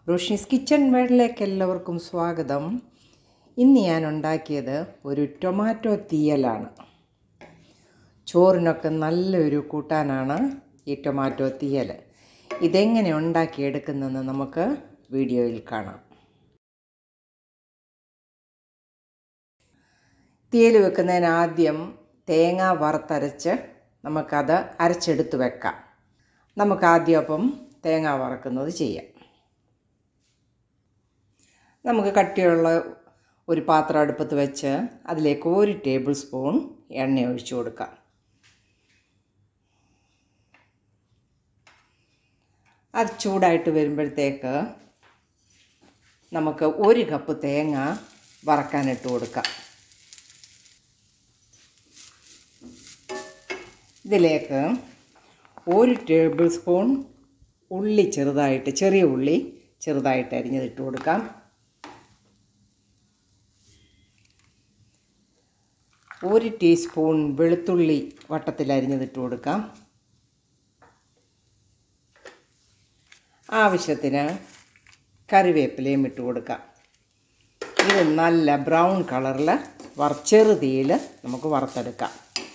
Roshni's kitchen വേൾഡിലേക്ക് എല്ലാവർക്കും സ്വാഗതം ഇന്ന് ഞാൻ ഉണ്ടാക്കിയത് ഒരു ടൊമാറ്റോ തീയലാണ് ചോറിനൊക്കെ നല്ലൊരു കൂട്ടാനാണ് ഈ ടൊമാറ്റോ തീയൽ ഇതെങ്ങനെ ഉണ്ടാക്കിയെടുക്കുന്നതെന്ന് നമുക്ക് വീഡിയോയിൽ കാണാം തീയൽ വെക്കുന്നതിന് ആദ്യം തേങ്ങ വറുത്തരച്ച് നമുക്കത് അരച്ചെടുത്ത് വെക്കാം നമുക്ക് ആദ്യം അപ്പം തേങ്ങ വറക്കുന്നത് ചെയ്യാം നമുക്ക് കട്ടിയുള്ള ഒരു പാത്രം അടുപ്പത്ത് വെച്ച് അതിലേക്ക് ഒരു ടേബിൾ സ്പൂൺ എണ്ണ ഒഴിച്ചു കൊടുക്കാം അത് ചൂടായിട്ട് വരുമ്പോഴത്തേക്ക് നമുക്ക് ഒരു കപ്പ് തേങ്ങ വറക്കാനിട്ട് കൊടുക്കാം ഇതിലേക്ക് ഒരു ടേബിൾ സ്പൂൺ ഉള്ളി ചെറുതായിട്ട് ചെറിയ ഉള്ളി ചെറുതായിട്ട് അരിഞ്ഞതിട്ട് കൊടുക്കാം ഒരു ടീസ്പൂൺ വെളുത്തുള്ളി വട്ടത്തിൽ അരിഞ്ഞതിട്ട് കൊടുക്കാം ആവശ്യത്തിന് കറിവേപ്പിലയും ഇട്ട് കൊടുക്കാം ഇത് നല്ല ബ്രൗൺ കളറിൽ വറ ചെറുതീയിൽ നമുക്ക് വറുത്തെടുക്കാം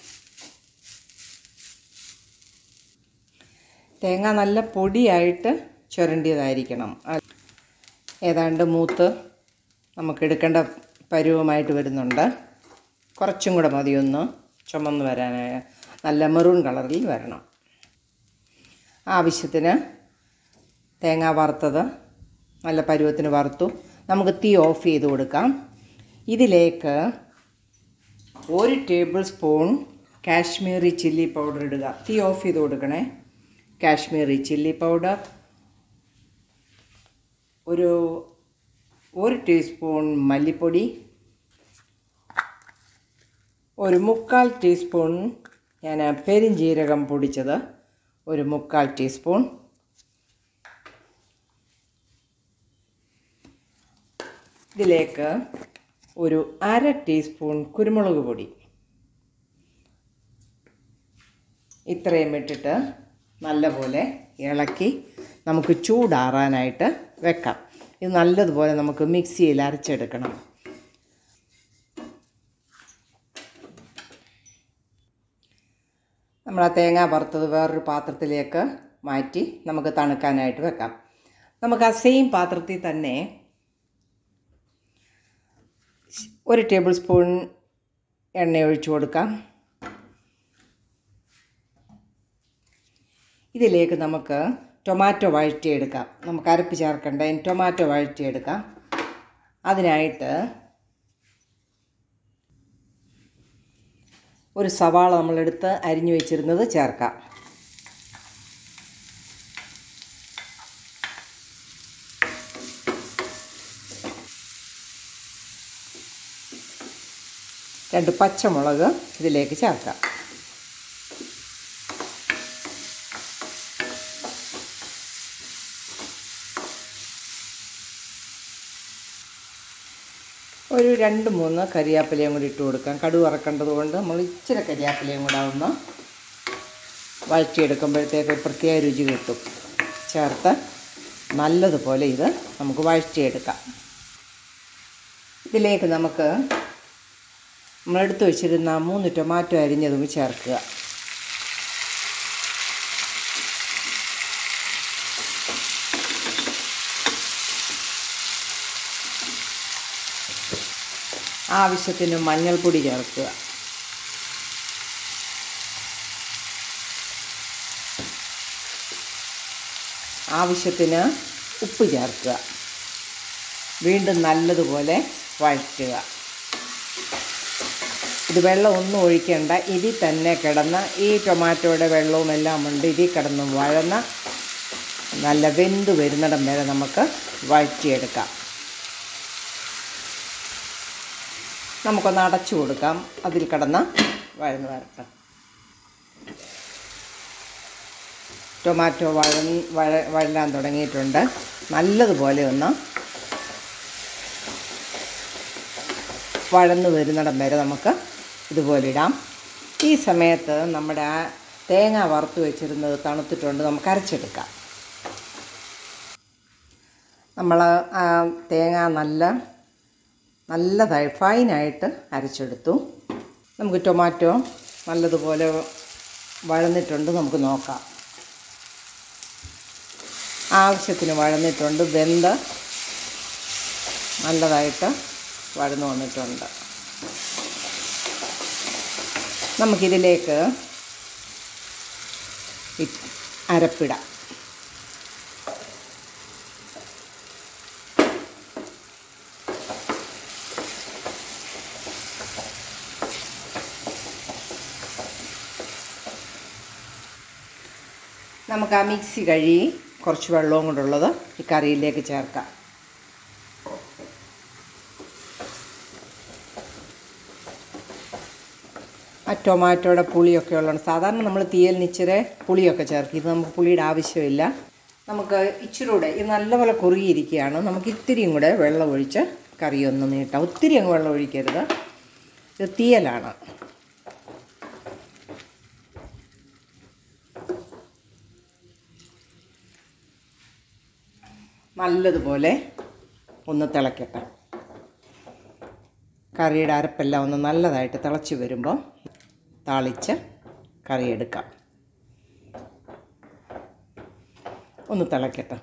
തേങ്ങ നല്ല പൊടിയായിട്ട് ചുരണ്ടിയതായിരിക്കണം ഏതാണ്ട് മൂത്ത് നമുക്ക് എടുക്കേണ്ട പരുവമായിട്ട് വരുന്നുണ്ട് കുറച്ചും കൂടെ മതിയൊന്ന് ചുമന്ന് വരാനായ നല്ല മെറൂൺ കളറിൽ വരണം ആവശ്യത്തിന് തേങ്ങ വറുത്തത് നല്ല പരുവത്തിന് വറുത്തു നമുക്ക് തീ ഓഫ് ചെയ്ത് കൊടുക്കാം ഇതിലേക്ക് ഒരു tablespoon Kashmiri chilli powder ഇടുക തീ ഓഫ് ചെയ്ത് കൊടുക്കണേ കാശ്മീരി ചില്ലി പൗഡർ ഒരു ഒരു ടീസ്പൂൺ മല്ലിപ്പൊടി ഒരു മുക്കാൽ ടീസ്പൂൺ ഞാൻ പെരിഞ്ജീരകം പൊടിച്ചത് ഒരു മുക്കാൽ ടീസ്പൂൺ ഇതിലേക്ക് ഒരു അര ടീസ്പൂൺ കുരുമുളക് പൊടി ഇത്രയും ഇട്ടിട്ട് നല്ലപോലെ ഇളക്കി നമുക്ക് ചൂടാറാനായിട്ട് വെക്കാം ഇത് നല്ലതുപോലെ നമുക്ക് മിക്സിയിൽ അരച്ചെടുക്കണം നമ്മൾ ആ തേങ്ങ വറുത്തത് വേറൊരു പാത്രത്തിലേക്ക് മാറ്റി നമുക്ക് തണുക്കാനായിട്ട് വെക്കാം നമുക്ക് ആ സെയിം പാത്രത്തിൽ തന്നെ ഒരു ടേബിൾ സ്പൂൺ എണ്ണ ഒഴിച്ചു കൊടുക്കാം ഇതിലേക്ക് നമുക്ക് ടൊമാറ്റോ വഴറ്റിയെടുക്കാം നമുക്ക് അരപ്പ് ചേർക്കേണ്ട ടൊമാറ്റോ വഴറ്റിയെടുക്കാം അതിനായിട്ട് ഒരു സവാള നമ്മളെടുത്ത് അരിഞ്ഞു വെച്ചിരുന്നത് ചേർക്കാം രണ്ട് പച്ചമുളക് ഇതിലേക്ക് ചേർക്കാം ഒരു രണ്ട് മൂന്ന് കരിയാപ്പിലയും കൂടി ഇട്ട് കൊടുക്കാം കടുക് വറക്കേണ്ടത് കൊണ്ട് നമ്മൾ ഇച്ചിരി കരിയാപ്പിലയും കൂടെ ഒന്ന് വഴറ്റിയെടുക്കുമ്പോഴത്തേക്ക് ഒരു പ്രത്യേക രുചി കിട്ടും ചേർത്ത് നല്ലതുപോലെ ഇത് നമുക്ക് വഴറ്റിയെടുക്കാം ഇതിലേക്ക് നമുക്ക് നമ്മളെടുത്ത് വെച്ചിരുന്ന മൂന്ന് ടൊമാറ്റോ അരിഞ്ഞതും ചേർക്കുക ആവശ്യത്തിന് മഞ്ഞൾപ്പൊടി ചേർക്കുക ആവശ്യത്തിന് ഉപ്പ് ചേർക്കുക വീണ്ടും നല്ലതുപോലെ വഴറ്റുക ഇത് വെള്ളം ഒന്നും ഒഴിക്കേണ്ട ഇതിൽ തന്നെ കിടന്ന് ഈ ടൊമാറ്റോയുടെ വെള്ളവും എല്ലാം ഉണ്ട് ഇതിൽ കിടന്ന് വഴന്ന നല്ല വെന്ത് വരുന്നിടം വരെ നമുക്ക് വഴറ്റിയെടുക്കാം നമുക്കൊന്ന് അടച്ചു കൊടുക്കാം അതിൽ കിടന്ന് വഴന്ന് വരട്ടെ ടൊമാറ്റോ വഴ വഴ വഴലാൻ തുടങ്ങിയിട്ടുണ്ട് നല്ലതുപോലെ ഒന്ന് വഴന്ന് വരുന്നിടം വരെ നമുക്ക് ഇതുപോലെ ഇടാം ഈ സമയത്ത് നമ്മുടെ ആ തേങ്ങ വറുത്ത് വെച്ചിരുന്നത് തണുത്തിട്ടുണ്ട് നമുക്ക് അരച്ചെടുക്കാം നമ്മൾ ആ തേങ്ങ നല്ല നല്ലതായി ഫൈനായിട്ട് അരച്ചെടുത്തു നമുക്ക് ടൊമാറ്റോ നല്ലതുപോലെ വഴന്നിട്ടുണ്ട് നമുക്ക് നോക്കാം ആവശ്യത്തിന് വഴന്നിട്ടുണ്ട് വെന്ത് നല്ലതായിട്ട് വഴന്നു വന്നിട്ടുണ്ട് നമുക്കിതിലേക്ക് ഇ- അരപ്പിടാം നമുക്ക് ആ മിക്സി കഴുകി കുറച്ച് വെള്ളവും കൊണ്ടുള്ളത് ഈ കറിയിലേക്ക് ചേർക്കാം ആ ടൊമാറ്റോയുടെ പുളിയൊക്കെ ഉള്ളതാണ് സാധാരണ നമ്മൾ തീയലിന് ഇച്ചിരി പുളിയൊക്കെ ചേർക്കും ഇത് നമുക്ക് പുളിയുടെ ആവശ്യമില്ല നമുക്ക് ഇച്ചിരി കൂടെ ഇത് നല്ലപോലെ കുറുകിയിരിക്കുകയാണ് നമുക്ക് ഇത്തിരിയും കൂടെ വെള്ളം ഒഴിച്ച് കറി ഒന്ന് നീട്ടാം ഒത്തിരി അങ്ങ് വെള്ളം ഒഴിക്കരുത് ഇത് തീയലാണ് നല്ലതുപോലെ ഒന്ന് തിളക്കട്ടെ കറിയുടെ അരപ്പെല്ലാം ഒന്ന് നല്ലതായിട്ട് തിളച്ച് വരുമ്പോൾ താളിച്ച് കറി എടുക്കാം ഒന്ന് തിളക്കട്ടെ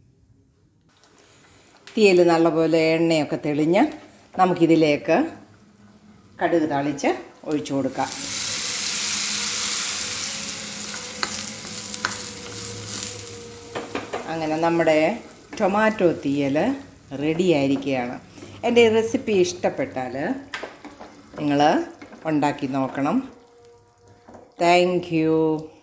തീയിൽ നല്ലപോലെ എണ്ണയൊക്കെ തെളിഞ്ഞ് നമുക്കിതിലേക്ക് കടുക് താളിച്ച് ഒഴിച്ചു കൊടുക്കാം അങ്ങനെ നമ്മുടെ ടൊമാറ്റോ തീയൽ റെഡി ആയിരിക്കുകയാണ് എൻ്റെ ഈ റെസിപ്പി ഇഷ്ടപ്പെട്ടാൽ നിങ്ങൾ ഉണ്ടാക്കി നോക്കണം താങ്ക് യു